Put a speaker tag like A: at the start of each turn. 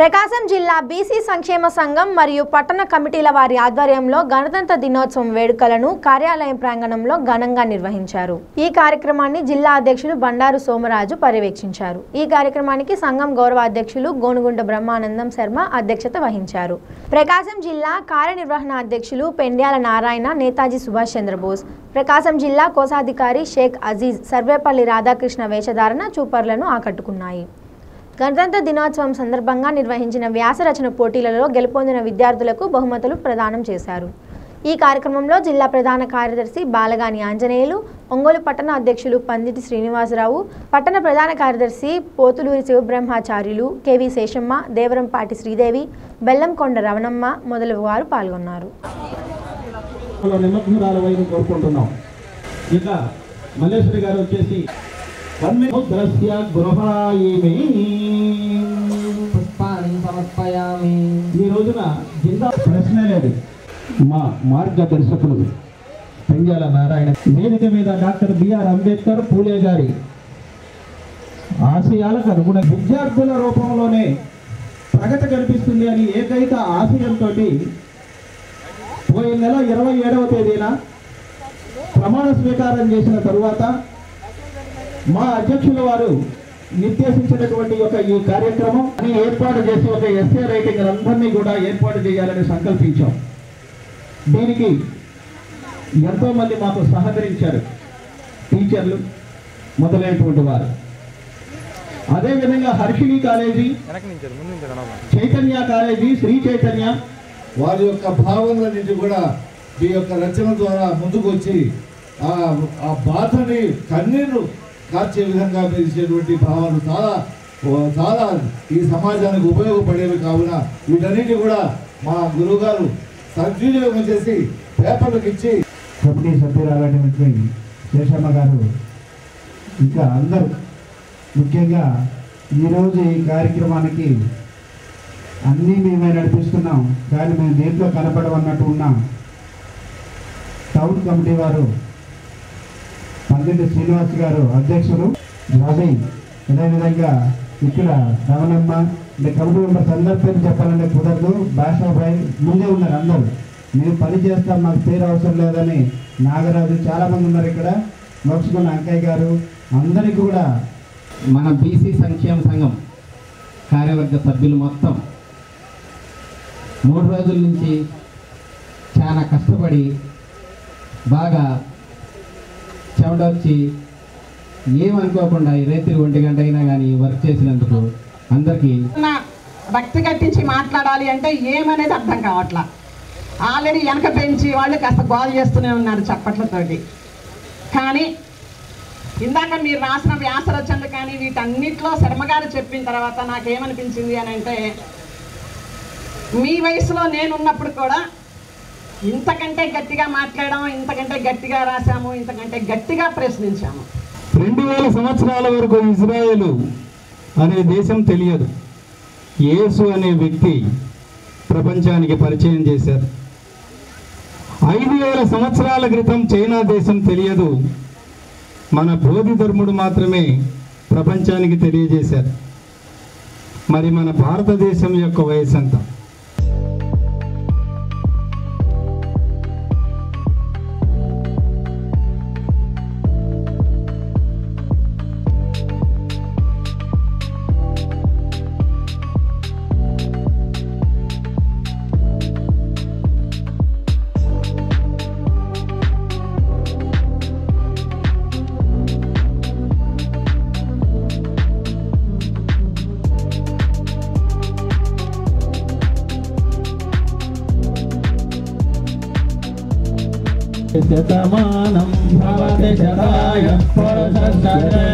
A: ప్రకాశం జిల్లా బీసీ సంక్షేమ సంఘం మరియు పట్టణ కమిటీల వారి ఆధ్వర్యంలో గణతంత్ర దినోత్సవం వేడుకలను కార్యాలయం ప్రాంగణంలో ఘనంగా నిర్వహించారు ఈ కార్యక్రమాన్ని జిల్లా అధ్యక్షులు బండారు సోమరాజు పర్యవేక్షించారు ఈ కార్యక్రమానికి సంఘం గౌరవ అధ్యక్షులు గోనుగుంట బ్రహ్మానందం శర్మ అధ్యక్షత వహించారు ప్రకాశం జిల్లా కార్యనిర్వహణ అధ్యక్షులు పెండ్యాల నారాయణ నేతాజీ సుభాష్ చంద్రబోస్ ప్రకాశం జిల్లా కోశాధికారి షేక్ అజీజ్ సర్వేపల్లి రాధాకృష్ణ వేషధారణ చూపర్లను ఆకట్టుకున్నాయి గణతంత్ర దినోత్సవం సందర్భంగా నిర్వహించిన వ్యాస రచన పోటీలలో గెలుపొందిన విద్యార్థులకు బహుమతులు ప్రదానం చేశారు ఈ కార్యక్రమంలో జిల్లా ప్రధాన కార్యదర్శి బాలగాని ఆంజనేయులు ఒంగోలు పట్టణ అధ్యక్షులు పందిటి శ్రీనివాసరావు పట్టణ ప్రధాన కార్యదర్శి పోతులూరి శివబ్రహ్మచార్యులు కెవి శేషమ్మ దేవరంపాటి శ్రీదేవి బెల్లంకొండ రవణమ్మ మొదలగు వారు పాల్గొన్నారు
B: నిమగ్నరాలవైన కోరుకుంటున్నాం ఇక మల్లేశ్వరి గారు వచ్చేసి ద్రస్య గృహాయిమి
C: పుష్పాన్ని సమర్పయామి
B: ఈ రోజున జిల్లా ప్రశ్న లేదు మా మార్గదర్శకులు పెంజాల నారాయణ వేదిక మీద డాక్టర్ బిఆర్ అంబేద్కర్ పూలే గారి ఆశయాలకు అనుగుణ విద్యార్థుల రూపంలోనే ప్రగతి కనిపిస్తుంది అని ఏకైక ఆశయంతో పోయిన నెల ఇరవై ఏడవ తేదీన ప్రమాణ స్వీకారం చేసిన తరువాత మా అధ్యక్షుల వారు నిర్దేశించినటువంటి యొక్క ఈ కార్యక్రమం అని ఏర్పాటు చేసి ఒక ఎస్ఏ రైటింగ్ అందరినీ కూడా ఏర్పాటు చేయాలని సంకల్పించాం దీనికి ఎంతో మంది మాకు సహకరించారు టీచర్లు మొదలైనటువంటి వారు అదేవిధంగా హర్షిణి కాలేజీ చైతన్య కాలేజీ శ్రీ చైతన్య
D: వారి యొక్క భావనలన్నింటి కూడా మీ యొక్క రచన ద్వారా ముందుకు వచ్చి ఆ ఆ బాధని కన్నీరు కార్చే విధంగా మీరు ఇచ్చేటువంటి భావనలు చాలా ఓ, చాలా ఈ సమాజానికి ఉపయోగపడేవి కావున వీటన్నిటి కూడా మా గురువుగారు సద్వినియోగం చేసి పేపర్లకు ఇచ్చి
B: కమిటీ సభ్యురాలైనటువంటి శేషమ్మ గారు ఇంకా అందరూ ముఖ్యంగా ఈరోజు ఈ కార్యక్రమానికి అన్నీ మేమే నడిపిస్తున్నాం కానీ మేము దేంట్లో కనపడమన్నట్టు ఉన్నాం టౌన్ కమిటీ వారు పందిటి శ్రీనివాస్ గారు అధ్యక్షులు రవి అదేవిధంగా ఇక్కడ రమణమ్మ అంటే కమిటీ మెంబర్స్ అందరి పేరు చెప్పాలంటే కుదరదు భాషాభాయ్ ముందే ఉన్నారు అందరూ మేము పని చేస్తాం మాకు పేరు అవసరం లేదని నాగరాజు చాలా మంది ఉన్నారు ఇక్కడ మోక్షకున్న అంకయ్య గారు అందరికీ కూడా
E: మన బీసీ సంక్షేమ సంఘం కార్యవర్గ సభ్యులు మొత్తం మూడు రోజుల నుంచి చాలా కష్టపడి బాగా చెమటొచ్చి ఏమనుకోకుండా ఈ రైతులు ఒంటి గంట అయినా కానీ వర్క్ చేసినందుకు అందరికీ
F: నా భక్తి కట్టించి మాట్లాడాలి అంటే ఏమనేది అర్థం కావట్లా ఆల్రెడీ వెనక పెంచి వాళ్ళు కాస్త గోల చేస్తూనే ఉన్నారు చప్పట్లతోటి కానీ ఇందాక మీరు రాసిన వ్యాస రచనలు కానీ వీటన్నిటిలో శర్మగారు చెప్పిన తర్వాత నాకేమనిపించింది అని అంటే మీ వయసులో నేనున్నప్పుడు కూడా ఇంతకంటే గట్టిగా మాట్లాడాము ఇంతకంటే గట్టిగా రాసాము ఇంతకంటే గట్టిగా ప్రశ్నించాము
B: రెండు వేల సంవత్సరాల వరకు ఇజ్రాయేలు అనే దేశం తెలియదు యేసు అనే వ్యక్తి ప్రపంచానికి పరిచయం చేశారు ఐదు వేల సంవత్సరాల క్రితం చైనా దేశం తెలియదు మన బోధి ధర్ముడు మాత్రమే ప్రపంచానికి తెలియజేశారు మరి మన భారతదేశం యొక్క వయసు ఎంత శతమానం భవతి శతాయ పురుష